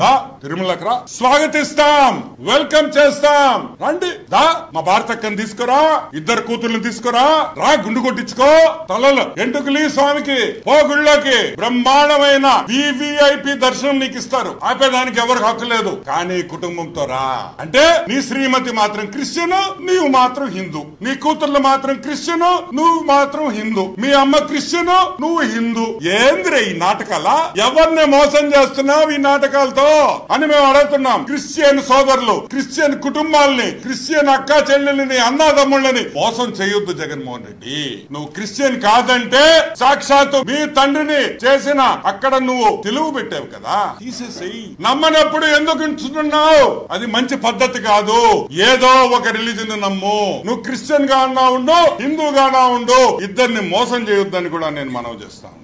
దా తిరుమలకు రా స్వాగతిస్తాం వెల్కమ్ చేస్తాం రండి దా మా భారతక్కని తీసుకురా ఇద్దరు కూతుర్ని తీసుకురా రా గుండు కొట్టించుకో తలలో ఎంటుకులి స్వామికి పో గుళ్ళోకి బ్రహ్మాండమైన వివిఐపి దర్శనం నీకు ఇస్తారు ఆపేదానికి ఎవరికి హక్కు లేదు కానీ కుటుంబంతో రా అంటే నీ శ్రీమతి మాత్రం క్రిస్టియన్ నీవు మాత్రం హిందూ నీ కూతుర్లు మాత్రం క్రిస్టియన్ నువ్వు మాత్రం హిందూ మీ అమ్మ క్రిస్టియన్ నువ్వు హిందూ ఏంద్రే ఈ నాటకాల ఎవరిని మోసం చేస్తున్నావు ఈ నాటకాలతో అని మేము అడుగుతున్నాం క్రిస్టియన్ సోదరులు క్రిస్టియన్ కుటుంబాలని క్రిస్టియన్ అక్క చెల్లెల్ని అన్నాదమ్ముళ్ళని మోసం చేయొద్దు జగన్మోహన్ రెడ్డి నువ్వు క్రిస్టియన్ కాదంటే సాక్షాత్తు మీ తండ్రిని చేసిన అక్కడ నువ్వు తెలుగు పెట్టావు కదా తీసేసేయి నమ్మనప్పుడు ఎందుకు ఉంచుతున్నావు అది మంచి పద్ధతి కాదు ఏదో ఒక రిలీజన్ నమ్ము నువ్వు క్రిస్టియన్ గా అన్నా ఉండు హిందూగా అన్నా ఉండు ఇద్దరిని మోసం చేయొద్దని కూడా నేను మనవి చేస్తాను